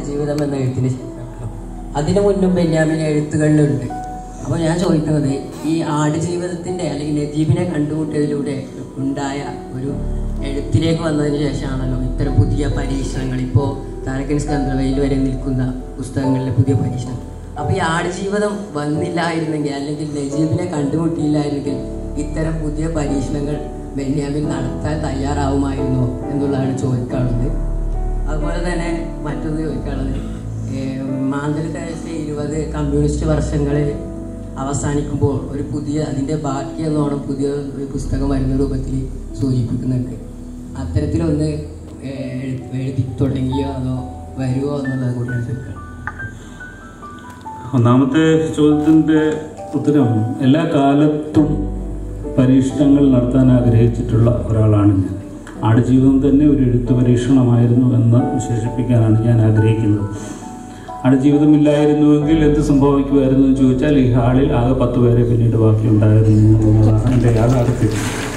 ആടുജീവിതം എന്ന എഴുത്തിന് ശേഷം അതിനു മുന്നും ബെന്യാമിൻ എഴുത്തുകളിലുണ്ട് അപ്പോൾ ഞാൻ ചോദിക്കുന്നത് ഈ ആടുജീവിതത്തിന്റെ അല്ലെങ്കിൽ നജീബിനെ കണ്ടുമുട്ടിയതിലൂടെ ഉണ്ടായ ഒരു എഴുത്തിലേക്ക് വന്നതിന് ശേഷമാണല്ലോ ഇത്തരം പുതിയ പരീക്ഷണങ്ങൾ ഇപ്പോൾ താരക്കൻ സ്കന്ധവയിൽ വരെ നിൽക്കുന്ന പുസ്തകങ്ങളിലെ പുതിയ പരീക്ഷണം അപ്പോൾ ഈ ആടുജീവിതം വന്നില്ലായിരുന്നെങ്കിൽ അല്ലെങ്കിൽ നജീബിനെ കണ്ടുമുട്ടിയില്ലായിരുന്നെങ്കിൽ ഇത്തരം പുതിയ പരീക്ഷണങ്ങൾ ബെന്യാമിൻ നടത്താൻ തയ്യാറാവുമായിരുന്നോ എന്നുള്ളതാണ് ചോദിക്കാനുള്ളത് അതുപോലെ തന്നെ മറ്റൊന്ന് ചോദിക്കാനുള്ളത് മാന്തളിത്തെ ഇരുപത് കമ്മ്യൂണിസ്റ്റ് വർഷങ്ങൾ അവസാനിക്കുമ്പോൾ ഒരു പുതിയ അതിൻ്റെ ബാക്കി എന്നോണം പുതിയ ഒരു പുസ്തകം വരുന്ന രൂപത്തിൽ സൂചിപ്പിക്കുന്നുണ്ട് അത്തരത്തിലൊന്ന് ഏഹ്, എഴുതി- എഴുതി തുടങ്ങിയോ അതോ വരുമോ എന്നുള്ളത് കൂടിയാണ് ചോദിക്കുന്നത് ഒന്നാമത്തെ ചോദ്യത്തിൻ്റെ ഉത്തരം എല്ലാ കാലത്തും പരീക്ഷണങ്ങൾ നടത്താൻ ആഗ്രഹിച്ചിട്ടുള്ള ഒരാളാണ് ഞാൻ ആടുജീവിതം തന്നെ ഒരു എഴുത്ത് പരീക്ഷണമായിരുന്നു എന്ന് വിശേഷിപ്പിക്കാനാണ് ഞാൻ ആഗ്രഹിക്കുന്നത് ആടുജീവിതമില്ലായിരുന്നുവെങ്കിൽ എന്ത് സംഭവിക്കുമായിരുന്നു എന്ന് ചോദിച്ചാൽ ഈ ഹാളിൽ ആകെ പത്ത് പേരെ പിന്നീട് ബാക്കി ഉണ്ടായിരുന്നു എന്നുള്ളതാണ് എൻ്റെ യാഥാർത്ഥ്യം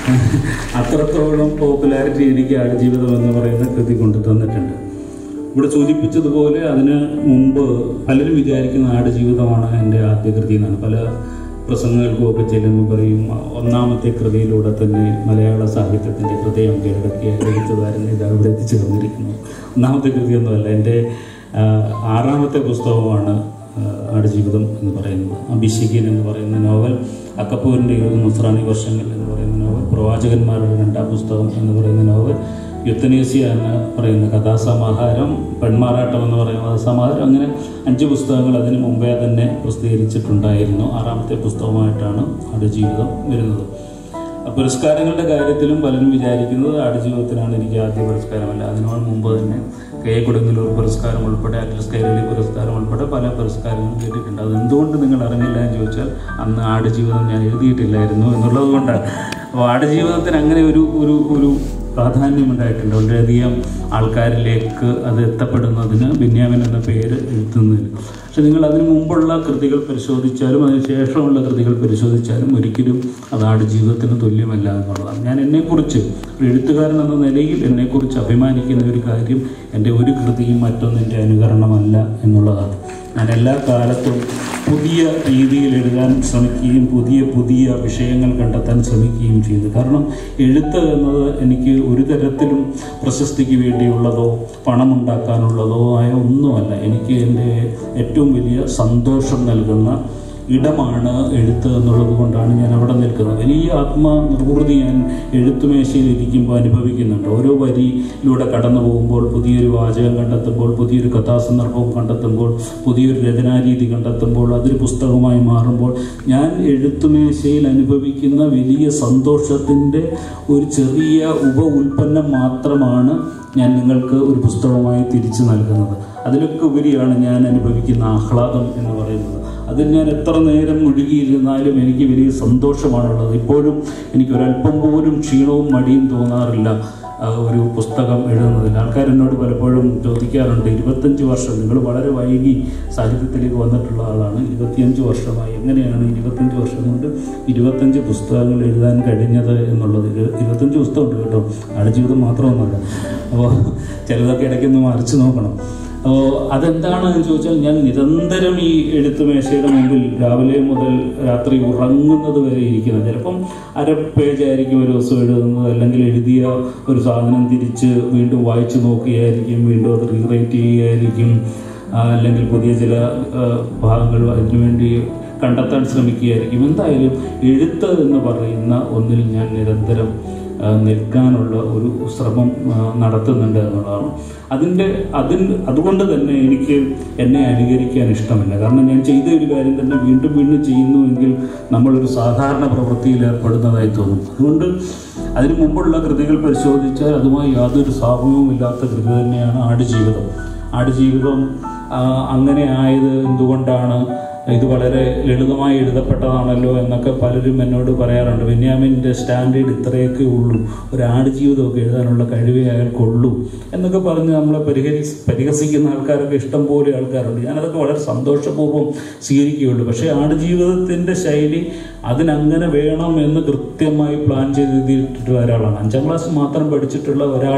അത്രത്തോളം പോപ്പുലാരിറ്റി എനിക്ക് ആടുജീവിതം എന്ന് പറയുന്ന കൃതി കൊണ്ടു തന്നിട്ടുണ്ട് ഇവിടെ സൂചിപ്പിച്ചതുപോലെ അതിന് മുമ്പ് പലരും വിചാരിക്കുന്ന ആടുജീവിതമാണ് എൻ്റെ ആദ്യ കൃതി എന്നാണ് പല പ്രസംഗങ്ങൾക്കും ഒക്കെ ചെല്ലുമ്പോൾ പറയും ഒന്നാമത്തെ കൃതിയിലൂടെ തന്നെ മലയാള സാഹിത്യത്തിൻ്റെ ഹൃദയം കീഴടക്കിയ എഴുത്തുകാരൻ ഇത് അവിടെ എത്തിച്ചു തന്നിരിക്കുന്നു ഒന്നാമത്തെ കൃതിയൊന്നുമല്ല എൻ്റെ ആ, ആറാമത്തെ പുസ്തകമാണ് ആ, ആടുജീവിതം എന്ന് പറയുന്നത് അഭിഷേകൻ എന്ന് പറയുന്ന നോവൽ അക്കപ്പൂരിൻ്റെ ഇരുപത് നസ്രാണി വർഷങ്ങൾ എന്ന് പറയുന്ന നോവൽ പ്രവാചകന്മാരുടെ രണ്ടാം പുസ്തകം എന്ന് പറയുന്ന നോവൽ യുത്തനേസ്യ എന്ന് പറയുന്ന കഥാസമാഹാരം പെൺമാറാട്ടം എന്ന് പറയുന്ന കഥാസമാഹാരം അങ്ങനെ അഞ്ച് പുസ്തകങ്ങൾ അതിന് മുമ്പേ തന്നെ പ്രസിദ്ധീകരിച്ചിട്ടുണ്ടായിരുന്നു ആറാമത്തെ പുസ്തകമായിട്ടാണ് ആടുജീവിതം വരുന്നത് പുരസ്കാരങ്ങളുടെ കാര്യത്തിലും പലരും വിചാരിക്കുന്നത് ആടുജീവിതത്തിനാണ് എനിക്ക് ആദ്യ പുരസ്കാരമല്ല അതിനോട് മുമ്പ് തന്നെ കെ എ കൊടുങ്ങല്ലൂർ പുരസ്കാരം ഉൾപ്പെടെ അറ്റ്ലസ് കൈരളി പുരസ്കാരം ഉൾപ്പെടെ പല പുരസ്കാരങ്ങളും കിട്ടിയിട്ടുണ്ട് അത് എന്തുകൊണ്ട് നിങ്ങൾ അറിഞ്ഞില്ല എന്ന് ചോദിച്ചാൽ അന്ന് ആടുജീവിതം ഞാൻ എഴുതിയിട്ടില്ലായിരുന്നു എന്നുള്ളത് കൊണ്ടാണ് അപ്പോൾ ആടുജീവിതത്തിന് അങ്ങനെ ഒരു ഒരു ഒരു പ്രാധാന്യമുണ്ടായിട്ടുണ്ട് വളരെയധികം ആൾക്കാരിലേക്ക് അത് എത്തപ്പെടുന്നതിന് ബെന്യാമിൻ എന്ന പേര് എഴുത്തുന്നതിന് പക്ഷെ നിങ്ങൾ അതിനു മുമ്പുള്ള കൃതികൾ പരിശോധിച്ചാലും അതിന് ശേഷമുള്ള കൃതികൾ പരിശോധിച്ചാലും ഒരിക്കലും അത് ആടുജീവിതത്തിന് തുല്യമല്ല എന്നുള്ളതാണ് ഞാൻ എന്നെക്കുറിച്ച് ഒരു എഴുത്തുകാരൻ എന്ന നിലയിൽ എന്നെക്കുറിച്ച് അഭിമാനിക്കുന്ന ഒരു കാര്യം എൻ്റെ ഒരു കൃതിയും മറ്റൊന്നിൻ്റെ അനുകരണമല്ല എന്നുള്ളതാണ് ഞാൻ എല്ലാ കാലത്തും പുതിയ രീതിയിൽ എഴുതാൻ ശ്രമിക്കുകയും പുതിയ പുതിയ വിഷയങ്ങൾ കണ്ടെത്താൻ ശ്രമിക്കുകയും ചെയ്തു കാരണം എഴുത്ത് എന്നത് എനിക്ക് ഒരു തരത്തിലും പ്രശസ്തിക്ക് വേണ്ടിയുള്ളതോ പണമുണ്ടാക്കാനുള്ളതോ ആയ ഒന്നുമല്ല എനിക്ക് എൻ്റെ ഏറ്റവും വലിയ സന്തോഷം നൽകുന്ന ഇടമാണ് എഴുത്ത് എന്നുള്ളത് കൊണ്ടാണ് ഞാൻ അവിടെ നിൽക്കുന്നത് വലിയ ആത്മനിർവൃതി ഞാൻ എഴുത്തുമേശയിൽ ഇരിക്കുമ്പോൾ അനുഭവിക്കുന്നുണ്ട് ഓരോ വരിയിലൂടെ കടന്നു പോകുമ്പോൾ പുതിയൊരു വാചകം കണ്ടെത്തുമ്പോൾ പുതിയൊരു കഥാസന്ദർഭം കണ്ടെത്തുമ്പോൾ പുതിയൊരു രചനാരീതി കണ്ടെത്തുമ്പോൾ അതൊരു പുസ്തകമായി മാറുമ്പോൾ ഞാൻ എഴുത്തുമേശയിൽ അനുഭവിക്കുന്ന വലിയ സന്തോഷത്തിൻ്റെ ഒരു ചെറിയ ഉപ ഉൽപ്പന്നം മാത്രമാണ് ഞാൻ നിങ്ങൾക്ക് ഒരു പുസ്തകമായി തിരിച്ചു നൽകുന്നത് അതിലൊക്കെ ഉപരിയാണ് ഞാൻ അനുഭവിക്കുന്ന ആഹ്ലാദം എന്ന് പറയുന്നത് അതിൽ ഞാൻ എത്ര നേരം മുഴുകിയിരുന്നാലും എനിക്ക് വലിയ സന്തോഷമാണുള്ളത് ഇപ്പോഴും എനിക്ക് ഒരല്പം പോലും ക്ഷീണവും മടിയും തോന്നാറില്ല ആ, ഒരു പുസ്തകം എഴുതുന്നതിൽ ആൾക്കാർ എന്നോട് പലപ്പോഴും ചോദിക്കാറുണ്ട് ഇരുപത്തഞ്ച് വർഷം നിങ്ങൾ വളരെ വൈകി സാഹിത്യത്തിലേക്ക് വന്നിട്ടുള്ള ആളാണ് ഇരുപത്തിയഞ്ച് വർഷമായി എങ്ങനെയാണ് ഇരുപത്തഞ്ച് വർഷം കൊണ്ട് ഇരുപത്തഞ്ച് പുസ്തകങ്ങൾ എഴുതാൻ കഴിഞ്ഞത് എന്നുള്ളത് ഇരു- ഇരുപത്തഞ്ച് പുസ്തകമുണ്ട് കേട്ടോ ആടുജീവിതം മാത്രമൊന്നുമല്ല അപ്പോൾ ചിലതൊക്കെ ഇടയ്ക്കൊന്ന് മറിച്ച് നോക്കണം അപ്പോൾ അതെന്താണ് എന്ന് ചോദിച്ചാൽ ഞാൻ നിരന്തരം ഈ എഴുത്ത് മേശയുടെ മുമ്പിൽ രാവിലെ മുതൽ രാത്രി ഉറങ്ങുന്നത് വരെ ഇരിക്കുന്നത് ചിലപ്പം അര പേജായിരിക്കും ഒരു ദിവസം എഴുതുന്നത് അല്ലെങ്കിൽ എഴുതിയ ഒരു സാധനം തിരിച്ച് വീണ്ടും വായിച്ചു നോക്കുകയായിരിക്കും വീണ്ടും അത് റീറൈറ്റ് ചെയ്യുകയായിരിക്കും ആ, അല്ലെങ്കിൽ പുതിയ ചില ആ, ഭാഗങ്ങൾ അതിനുവേണ്ടി കണ്ടെത്താൻ ശ്രമിക്കുകയായിരിക്കും എന്തായാലും എഴുത്ത് എന്ന് പറയുന്ന ഒന്നിൽ ഞാൻ നിരന്തരം ആ, നിൽക്കാനുള്ള ഒരു ശ്രമം ആ, നടത്തുന്നുണ്ട് എന്നുള്ളതാണ് അതിൻ്റെ അതിൽ അതുകൊണ്ട് തന്നെ എനിക്ക് എന്നെ അനുകരിക്കാൻ ഇഷ്ടമില്ല കാരണം ഞാൻ ചെയ്ത ഒരു കാര്യം തന്നെ വീണ്ടും വീണ്ടും ചെയ്യുന്നുവെങ്കിൽ നമ്മളൊരു സാധാരണ പ്രവൃത്തിയിൽ ഏർപ്പെടുന്നതായി തോന്നും അതുകൊണ്ട് അതിനു മുമ്പുള്ള കൃതികൾ പരിശോധിച്ചാൽ അതുമായി യാതൊരു സാമ്യവുമില്ലാത്ത കൃതി തന്നെയാണ് ആടുജീവിതം ആടുജീവിതം ആ, അങ്ങനെ ആയത് എന്തുകൊണ്ടാണ് ഇത് വളരെ ലളിതമായി എഴുതപ്പെട്ടതാണല്ലോ എന്നൊക്കെ പലരും എന്നോട് പറയാറുണ്ട് ബെന്യാമിൻ്റെ സ്റ്റാൻഡേർഡ് ഇത്രയൊക്കെ ഉള്ളൂ ഒരു ആടുജീവിതമൊക്കെ എഴുതാനുള്ള കഴിവേ അയാൾക്കുള്ളൂ എന്നൊക്കെ പറഞ്ഞ് നമ്മളെ പരിഹരി പരിഹസിക്കുന്ന ആൾക്കാരൊക്കെ ഇഷ്ടം പോലെ ആൾക്കാരുണ്ട് ഞാനതൊക്കെ വളരെ സന്തോഷപൂർവ്വം സ്വീകരിക്കുകയുള്ളൂ പക്ഷേ ആടുജീവിതത്തിൻ്റെ ശൈലി അതിനങ്ങനെ വേണം എന്ന് കൃത്യമായി പ്ലാൻ ചെയ്ത് എഴുതിയിട്ടുള്ള ഒരാളാണ് അഞ്ചാം ക്ലാസ് മാത്രം പഠിച്ചിട്ടുള്ള ഒരാൾ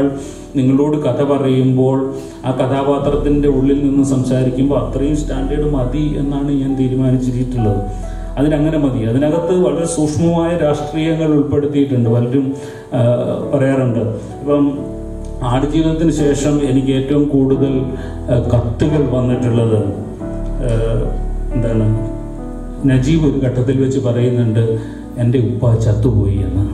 നിങ്ങളോട് കഥ പറയുമ്പോൾ ആ കഥാപാത്രത്തിൻ്റെ ഉള്ളിൽ നിന്ന് സംസാരിക്കുമ്പോൾ അത്രയും സ്റ്റാൻഡേർഡ് മതി എന്നാണ് ഞാൻ തീരുമാനിച്ചിട്ടുള്ളത് അതിനങ്ങനെ മതി അതിനകത്ത് വളരെ സൂക്ഷ്മമായ രാഷ്ട്രീയങ്ങൾ ഉൾപ്പെടുത്തിയിട്ടുണ്ട് പലരും ആ, പറയാറുണ്ട് ഇപ്പം ആടുജീവിതത്തിന് ശേഷം എനിക്ക് ഏറ്റവും കൂടുതൽ ആ, കത്തുകൾ വന്നിട്ടുള്ളത് ആ, എന്താണ് നജീബ് ഒരു ഘട്ടത്തിൽ വെച്ച് പറയുന്നുണ്ട് എൻ്റെ ഉപ്പ ചത്തുപോയി എന്ന്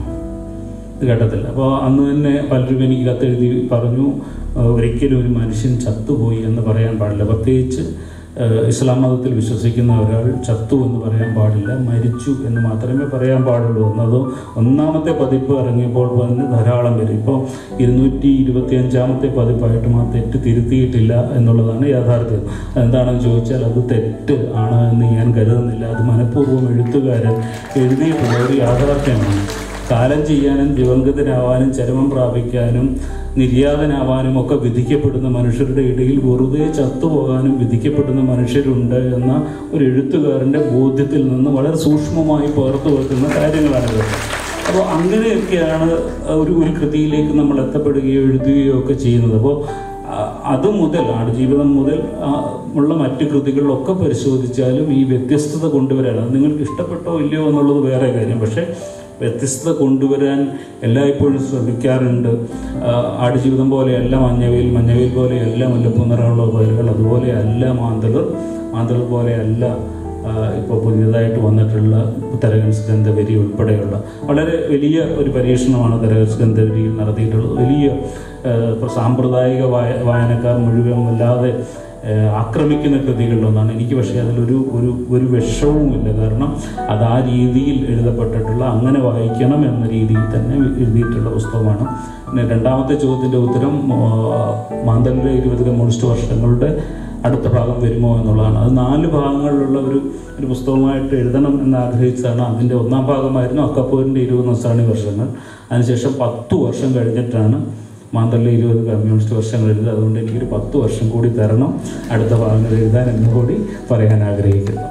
ഒരു ഘട്ടത്തിൽ അപ്പോൾ അന്ന് തന്നെ പലരും എനിക്ക് കത്തെഴുതി പറഞ്ഞു ആ, ഒരിക്കലും ഒരു മനുഷ്യൻ ചത്തുപോയി എന്ന് പറയാൻ പാടില്ല പ്രത്യേകിച്ച് ആ, ഇസ്ലാം മതത്തിൽ വിശ്വസിക്കുന്ന ഒരാൾ ചത്തു എന്ന് പറയാൻ പാടില്ല മരിച്ചു എന്ന് മാത്രമേ പറയാൻ പാടുള്ളൂ എന്നതോ ഒന്നാമത്തെ പതിപ്പ് ഇറങ്ങിയപ്പോൾ തന്നെ ധാരാളം പേര് ഇപ്പോൾ ഇരുന്നൂറ്റി ഇരുപത്തി അഞ്ചാമത്തെ പതിപ്പായിട്ടും ആ തെറ്റ് തിരുത്തിയിട്ടില്ല എന്നുള്ളതാണ് യാഥാർത്ഥ്യം എന്താണെന്ന് ചോദിച്ചാൽ അത് തെറ്റ് ആണ് എന്ന് ഞാൻ കരുതുന്നില്ല അത് മനഃപൂർവ്വം എഴുത്തുകാരൻ എഴുതിയിട്ടുള്ള ഒരു യാഥാർത്ഥ്യമാണ് കാലം ചെയ്യാനും ദിവംഗതനാവാനും ചരമം പ്രാപിക്കാനും നിര്യാതനാവാനും ഒക്കെ വിധിക്കപ്പെടുന്ന മനുഷ്യരുടെ ഇടയിൽ വെറുതെ ചത്തുപോകാനും വിധിക്കപ്പെടുന്ന മനുഷ്യരുണ്ട് എന്ന ഒരു എഴുത്തുകാരൻ്റെ ബോധ്യത്തിൽ നിന്ന് വളരെ സൂക്ഷ്മമായി പകർത്തു വെക്കുന്ന കാര്യങ്ങളാണിത് അപ്പോൾ അങ്ങനെയൊക്കെയാണ് ഒരു ഒരു കൃതിയിലേക്ക് നമ്മൾ എത്തപ്പെടുകയോ എഴുതുകയോ ഒക്കെ ചെയ്യുന്നത് അപ്പോൾ അത് മുതൽ ആടുജീവിതം മുതൽ ആ, ഉള്ള മറ്റ് കൃതികളിലൊക്കെ പരിശോധിച്ചാലും ഈ വ്യത്യസ്തത കൊണ്ടുവരാൻ അത് നിങ്ങൾക്ക് ഇഷ്ടപ്പെട്ടോ ഇല്ലയോ എന്നുള്ളത് വേറെ കാര്യം പക്ഷേ വ്യത്യസ്തത കൊണ്ടുവരാൻ എല്ലായ്പ്പോഴും ശ്രമിക്കാറുണ്ട് ആ, ആടുജീവിതം പോലെയല്ല മഞ്ഞവയിൽ മഞ്ഞവയിൽ പോലെയല്ല മുല്ലപ്പൂനിറമുള്ള പയലുകൾ അതുപോലെയല്ല മാന്തളർ മാന്തളർ പോലെയല്ല ഇപ്പോൾ പുതിയതായിട്ട് വന്നിട്ടുള്ള തരകൻസ് ഗന്ധവരി ഉൾപ്പെടെയുള്ള വളരെ വലിയ ഒരു പരീക്ഷണമാണ് തരകൻസ് ഗന്ധവരിയിൽ നടത്തിയിട്ടുള്ളത് വലിയ ആ, ഇപ്പോൾ സാമ്പ്രദായിക വായ വായനക്കാർ മുഴുവൻ വല്ലാതെ ആ, ആക്രമിക്കുന്ന കൃതികളിലൊന്നാണ് എനിക്ക് പക്ഷേ അതിലൊരു ഒരു ഒരു വിഷവുമില്ല കാരണം അത് ആ രീതിയിൽ എഴുതപ്പെട്ടിട്ടുള്ള അങ്ങനെ വായിക്കണം എന്ന രീതിയിൽ തന്നെ എഴുതിയിട്ടുള്ള പുസ്തകമാണ് പിന്നെ രണ്ടാമത്തെ ചോദ്യത്തിൻ്റെ ഉത്തരം ആ, മാന്തലിലെ ഇരുപത് കമ്മ്യൂണിസ്റ്റ് വർഷങ്ങളുടെ അടുത്ത ഭാഗം വരുമോ എന്നുള്ളതാണ് അത് നാല് ഭാഗങ്ങളിലുള്ള ഒരു ഒരു പുസ്തകമായിട്ട് എഴുതണം എന്ന് ആഗ്രഹിച്ചതാണ് അതിൻ്റെ ഒന്നാം ഭാഗമായിരുന്നു അക്കപ്പൂരിൻ്റെ ഇരുപത് നസാണി വർഷങ്ങൾ അതിനുശേഷം പത്തു വർഷം കഴിഞ്ഞിട്ടാണ് മാന്തളിലെ ഇരുപത് കമ്മ്യൂണിസ്റ്റ് വർഷങ്ങൾ എഴുതുക അതുകൊണ്ട് എനിക്കൊരു പത്ത് വർഷം കൂടി തരണം അടുത്ത ഭാഗങ്ങൾ എഴുതാൻ എന്ന് കൂടി പറയാൻ ആഗ്രഹിക്കുന്നു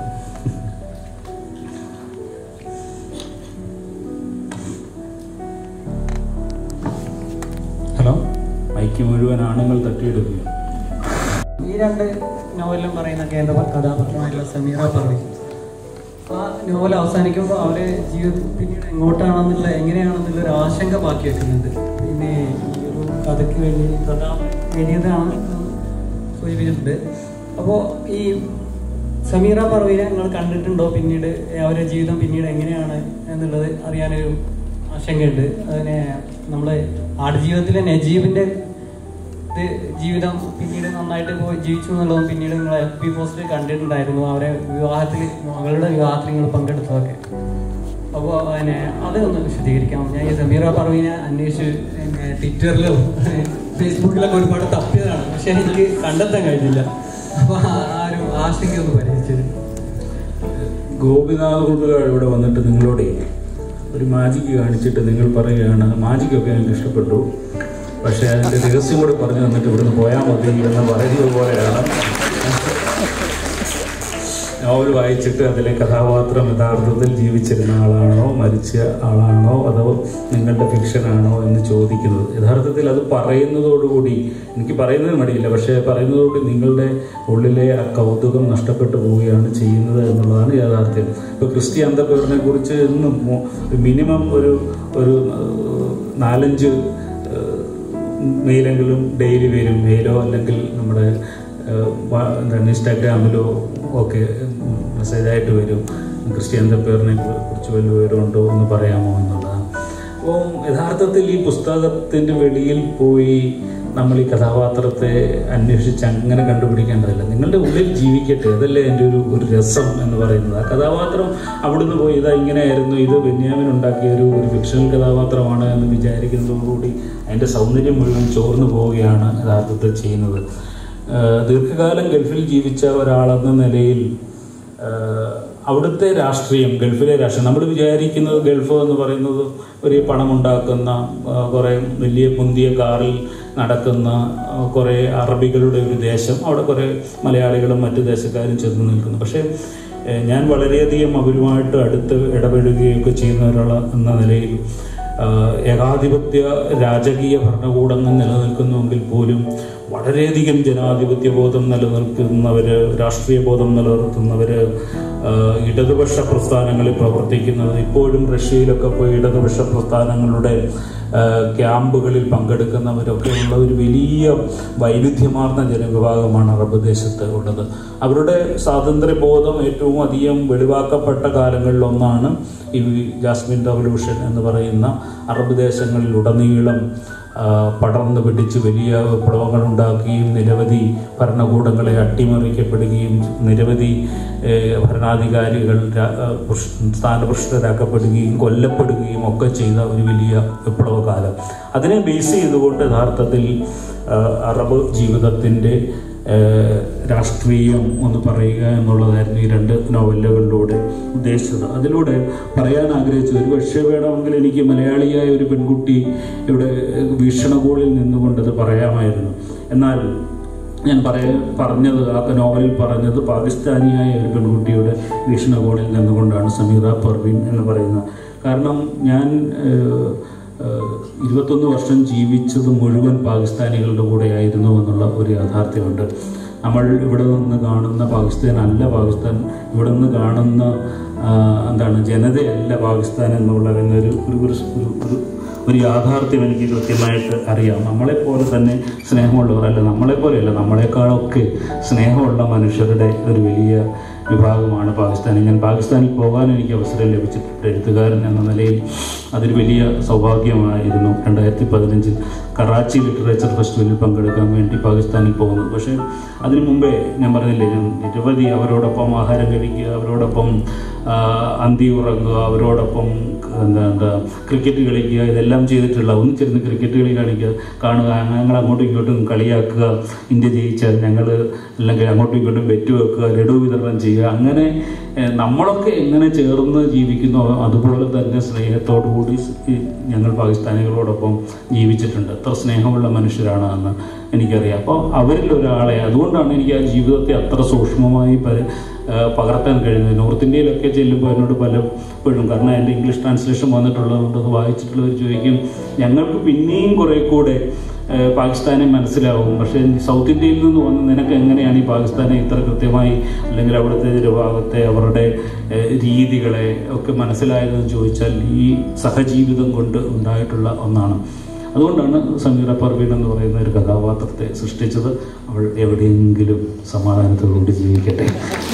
ഹലോ മൈക്ക് മുഴുവൻ ആണുങ്ങൾ തട്ടിയെടുക്കുക ഈ രണ്ട് നോവലിലും പറയുന്ന കേന്ദ്ര കഥാപാത്രമായിട്ടുള്ള സമീറ പർവി ആ നോവൽ അവസാനിക്കുമ്പോൾ അവരെ ജീവിതം പിന്നീട് എങ്ങോട്ടാണെന്നുള്ള എങ്ങനെയാണെന്നുള്ള ഒരു ആശങ്ക ബാക്കി വെക്കുന്നുണ്ട് പിന്നെ ഈ ഒരു കഥയ്ക്ക് വേണ്ടി കഥ എഴുതിയതാണ് സൂചിപ്പിച്ചിട്ടുണ്ട് അപ്പോൾ ഈ സമീറ പർവീനെ നിങ്ങൾ കണ്ടിട്ടുണ്ടോ പിന്നീട് അവരുടെ ജീവിതം പിന്നീട് എങ്ങനെയാണ് എന്നുള്ളത് അറിയാനൊരു ആശങ്കയുണ്ട് അതിനെ നമ്മളെ ആടുജീവിതത്തിലെ നജീബിന്റെ ഇത് ജീവിതം പിന്നീട് നന്നായിട്ട് പോയി ജീവിച്ചു എന്നുള്ളതും പിന്നീട് നിങ്ങൾ എഫ് ബി പോസ്റ്റിൽ കണ്ടിട്ടുണ്ടായിരുന്നു അവരെ വിവാഹത്തിൽ മകളുടെ വിവാഹത്തിൽ നിങ്ങൾ പങ്കെടുത്തതൊക്കെ അപ്പോൾ അതിനെ അതൊന്ന് വിശദീകരിക്കാം ഞാൻ ഈ സമീറ പർവീനെ അന്വേഷിച്ച് പിന്നെ ട്വിറ്ററിലും ഫേസ്ബുക്കിലൊക്കെ ഒരുപാട് തപ്പിയതാണ് പക്ഷെ എനിക്ക് കണ്ടെത്താൻ കഴിഞ്ഞില്ല അപ്പോൾ ആ ഒരു ആശങ്ക ഒന്ന് പരിഹരിച്ചത് ഗോപിനാഥ് കുണ്ടുകാർ ഇവിടെ വന്നിട്ട് നിങ്ങളോട് ഒരു മാജിക്ക് കാണിച്ചിട്ട് നിങ്ങൾ പറയുകയാണ് മാജിക്കൊക്കെ എനിക്ക് ഇഷ്ടപ്പെട്ടു പക്ഷേ അതിൻ്റെ രഹസ്യം കൂടി പറഞ്ഞു തന്നിട്ട് ഇവിടുന്ന് പോയാൽ മതി എന്ന് പറയുന്നത് പോലെയാണ് നോവൽ വായിച്ചിട്ട് അതിലെ കഥാപാത്രം യഥാർത്ഥത്തിൽ ജീവിച്ചിരുന്ന ആളാണോ മരിച്ച ആളാണോ അതോ നിങ്ങളുടെ ഫിക്ഷനാണോ എന്ന് ചോദിക്കുന്നത് യഥാർത്ഥത്തിൽ അത് പറയുന്നതോടുകൂടി എനിക്ക് പറയുന്നതിന് മടിയില്ല പക്ഷേ പറയുന്നതോടുകൂടി നിങ്ങളുടെ ഉള്ളിലെ ആ കൗതുകം നഷ്ടപ്പെട്ടു പോവുകയാണ് ചെയ്യുന്നത് എന്നുള്ളതാണ് യാഥാർത്ഥ്യം ഇപ്പോൾ ക്രിസ്റ്റി അന്തപേറിനെ കുറിച്ച് ഇന്നും മിനിമം ഒരു ഒരു ഏഹ്, നാലഞ്ച് ഏഹ്, മെയിലെങ്കിലും ഡെയിലി വരും മെയിലോ അല്ലെങ്കിൽ നമ്മുടെ ഏഹ്, വ- എന്താണ് ഇൻസ്റ്റാഗ്രാമിലോ ഒക്കെ മെസ്സേജായിട്ട് വരും ക്രിസ്ത്യൻ പേരിനെ കുറിച്ച് വല്ല വിവരമുണ്ടോ എന്ന് പറയാമോ എന്നുള്ളതാണ് അപ്പോൾ യഥാർത്ഥത്തിൽ ഈ പുസ്തകത്തിൻ്റെ വെളിയിൽ പോയി നമ്മൾ ഈ കഥാപാത്രത്തെ അന്വേഷിച്ച് അങ്ങനെ കണ്ടുപിടിക്കേണ്ടതല്ല നിങ്ങളുടെ ഉള്ളിൽ ജീവിക്കട്ടെ അതല്ലേ എൻ്റെ ഒരു ഒരു രസം എന്ന് പറയുന്നത് ആ കഥാപാത്രം അവിടുന്ന് പോയി ഇതാ ഇങ്ങനെയായിരുന്നു ഇത് ബെന്യാമിൻ ഉണ്ടാക്കിയ ഒരു ഒരു ഫിക്ഷണൽ കഥാപാത്രമാണ് എന്ന് വിചാരിക്കുന്നതോടുകൂടി അതിൻ്റെ സൗന്ദര്യം മുഴുവൻ ചോർന്നു പോവുകയാണ് യഥാർത്ഥത്തിൽ ചെയ്യുന്നത് ആഹ് ദീർഘകാലം ഗൾഫിൽ ജീവിച്ച ഒരാളെന്ന നിലയിൽ ആഹ് അവിടുത്തെ രാഷ്ട്രീയം ഗൾഫിലെ രാഷ്ട്രീയം നമ്മൾ വിചാരിക്കുന്നത് ഗൾഫ് എന്ന് പറയുന്നത് ഒരു പണമുണ്ടാക്കുന്ന ആഹ് കുറേ വലിയ മുന്തിയ കാറിൽ നടക്കുന്ന ആഹ് കുറേ അറബികളുടെ ഒരു ദേശം അവിടെ കുറേ മലയാളികളും മറ്റു ദേശക്കാരും ചെന്ന് നിൽക്കുന്നു പക്ഷേ ഏഹ് ഞാൻ വളരെയധികം അവരുമായിട്ട് അടുത്ത് ഇടപെടുകയൊക്കെ ചെയ്യുന്ന ഒരാൾ എന്ന നിലയിൽ ആഹ് ഏകാധിപത്യ രാജകീയ ഭരണകൂടങ്ങൾ നിലനിൽക്കുന്നുവെങ്കിൽ പോലും വളരെയധികം ജനാധിപത്യ ബോധം നിലനിൽക്കുന്നവര് രാഷ്ട്രീയ ബോധം നിലനിർത്തുന്നവര് ആഹ് ഇടതുപക്ഷ പ്രസ്ഥാനങ്ങളിൽ പ്രവർത്തിക്കുന്നത് ഇപ്പോഴും റഷ്യയിലൊക്കെ പോയി ഇടതുപക്ഷ പ്രസ്ഥാനങ്ങളുടെ ആഹ് ക്യാമ്പുകളിൽ പങ്കെടുക്കുന്നവരൊക്കെ ഉള്ള ഒരു വലിയ വൈവിധ്യമാർന്ന ജനവിഭാഗമാണ് അറബ് ദേശത്ത് ഉള്ളത് അവരുടെ സ്വാതന്ത്ര്യബോധം ഏറ്റവും അധികം വെളിവാക്കപ്പെട്ട കാലങ്ങളിലൊന്നാണ് ഈ ജാസ്മിൻ റവല്യൂഷൻ എന്ന് പറയുന്ന അറബ് ദേശങ്ങളിലുടനീളം ആ, പടർന്നു പിടിച്ച് വലിയ വിപ്ലവങ്ങൾ ഉണ്ടാക്കുകയും നിരവധി ഭരണകൂടങ്ങളെ അട്ടിമറിക്കപ്പെടുകയും നിരവധി ഏ, ഭരണാധികാരികൾ രാ- ആ, പുഷ്- സ്ഥാനഭ്രഷ്ടരാക്കപ്പെടുകയും കൊല്ലപ്പെടുകയും ഒക്കെ ചെയ്ത ഒരു വലിയ വിപ്ലവകാലം അതിനെ ബേസ് ചെയ്തുകൊണ്ട് യഥാർത്ഥത്തിൽ ആ, അറബ് ജീവിതത്തിൻ്റെ ഏഹ് രാഷ്ട്രീയം ഒന്ന് പറയുക എന്നുള്ളതായിരുന്നു ഈ രണ്ട് നോവലുകളിലൂടെ ഉദ്ദേശിച്ചത് അതിലൂടെ പറയാൻ ആഗ്രഹിച്ചത് ഒരു പക്ഷേ വേണമെങ്കിൽ എനിക്ക് മലയാളിയായ ഒരു പെൺകുട്ടി ഇവിടെ വീക്ഷണകോണിൽ നിന്നുകൊണ്ട് അത് പറയാമായിരുന്നു എന്നാൽ ഞാൻ പറയ പറഞ്ഞത് ആ നോവലിൽ പറഞ്ഞത് പാകിസ്ഥാനിയായ ഒരു പെൺകുട്ടിയുടെ വീക്ഷണകോണിൽ നിന്നുകൊണ്ടാണ് സമീറ പർവീൻ എന്ന് പറയുന്നത് കാരണം ഞാൻ ഏഹ്, ഏഹ് ഇരുപത്തൊന്ന് വർഷം ജീവിച്ചത് മുഴുവൻ പാകിസ്ഥാനികളുടെ കൂടെയായിരുന്നു എന്നുള്ള ഒരു യാഥാർത്ഥ്യമുണ്ട് നമ്മൾ ഇവിടെ നിന്ന് കാണുന്ന പാകിസ്ഥാൻ അല്ല പാകിസ്ഥാൻ ഇവിടെ നിന്ന് കാണുന്ന ആ, എന്താണ് ജനതയല്ല പാകിസ്ഥാൻ എന്നുള്ള ഒരു ഒരു ഒരു ഒരു- ഒരു ഒരു യാഥാർത്ഥ്യം എനിക്ക് കൃത്യമായിട്ട് അറിയാം നമ്മളെപ്പോലെ തന്നെ സ്നേഹമുള്ളവർ അല്ല നമ്മളെപ്പോലെയല്ല നമ്മളെക്കാളൊക്കെ സ്നേഹമുള്ള മനുഷ്യരുടെ ഒരു വലിയ വിഭാഗമാണ് പാകിസ്ഥാനിൽ ഞാൻ പാകിസ്ഥാനിൽ പോകാൻ എനിക്ക് അവസരം ലഭിച്ചിട്ടുണ്ട് എഴുത്തുകാരൻ എന്ന നിലയിൽ അതൊരു വലിയ സൗഭാഗ്യമായിരുന്നു രണ്ടായിരത്തി പതിനഞ്ചിൽ കറാച്ചി ലിറ്ററേച്ചർ ഫെസ്റ്റിവലിൽ പങ്കെടുക്കാൻ വേണ്ടി പാകിസ്ഥാനിൽ പോകുന്നത് പക്ഷേ അതിനു മുമ്പേ ഞാൻ പറഞ്ഞില്ലേ ഞാൻ നിരവധി അവരോടൊപ്പം ആഹാരം കഴിക്കുക അവരോടൊപ്പം ആ, അന്തി ഉറങ്ങുക അവരോടൊപ്പം എന്താ എന്താ ക്രിക്കറ്റ് കളിക്കുക ഇതെല്ലാം ചെയ്തിട്ടുള്ള ഒന്നിച്ചിരുന്ന് ക്രിക്കറ്റ് കളി കാണിക്കുക കാണുക ഞങ്ങൾ അങ്ങോട്ടും ഇങ്ങോട്ടും കളിയാക്കുക ഇന്ത്യ ജയിച്ചാൽ ഞങ്ങൾ അല്ലെങ്കിൽ അങ്ങോട്ടും ഇങ്ങോട്ടും വെറ്റ് വെക്കുക ലഡു വിതരണം ചെയ്യുക അങ്ങനെ ഏഹ്, നമ്മളൊക്കെ എങ്ങനെ ചേർന്ന് ജീവിക്കുന്നോ അതുപോലെ തന്നെ സ്നേഹത്തോടു കൂടി സ് ഈ ഞങ്ങൾ പാകിസ്ഥാനികളോടൊപ്പം ജീവിച്ചിട്ടുണ്ട് എത്ര സ്നേഹമുള്ള മനുഷ്യരാണ് എന്ന് എനിക്കറിയാം അപ്പോൾ അവരിൽ ഒരാളെ അതുകൊണ്ടാണ് എനിക്ക് ആ ജീവിതത്തെ അത്ര സൂക്ഷ്മമായി പരി ഏഹ് പകർത്താൻ കഴിയുന്നത് നോർത്ത് ഇന്ത്യയിലൊക്കെ ചെല്ലുമ്പോൾ എന്നോട് പലപ്പോഴും കാരണം എൻ്റെ ഇംഗ്ലീഷ് ട്രാൻസ്ലേഷൻ വന്നിട്ടുള്ളതുകൊണ്ട് അത് വായിച്ചിട്ടുള്ളവർ ചോദിക്കും ഞങ്ങൾക്ക് പിന്നെയും കുറെ കൂടെ ഏഹ് പാകിസ്ഥാനെ മനസ്സിലാവും പക്ഷേ സൗത്ത് ഇന്ത്യയിൽ നിന്ന് വന്ന് നിനക്ക് എങ്ങനെയാണ് ഈ പാകിസ്ഥാനെ ഇത്ര കൃത്യമായി അല്ലെങ്കിൽ അവിടുത്തെ ജനഭാഗത്തെ അവരുടെ ഏഹ് രീതികളെ ഒക്കെ മനസ്സിലായതെന്ന് ചോദിച്ചാൽ ഈ സഹജീവിതം കൊണ്ട് ഉണ്ടായിട്ടുള്ള ഒന്നാണ് അതുകൊണ്ടാണ് സമീറ പർവീൻ എന്ന് പറയുന്ന ഒരു കഥാപാത്രത്തെ സൃഷ്ടിച്ചത് അവൾ എവിടെയെങ്കിലും സമാധാനത്തോടുകൂടി ജീവിക്കട്ടെ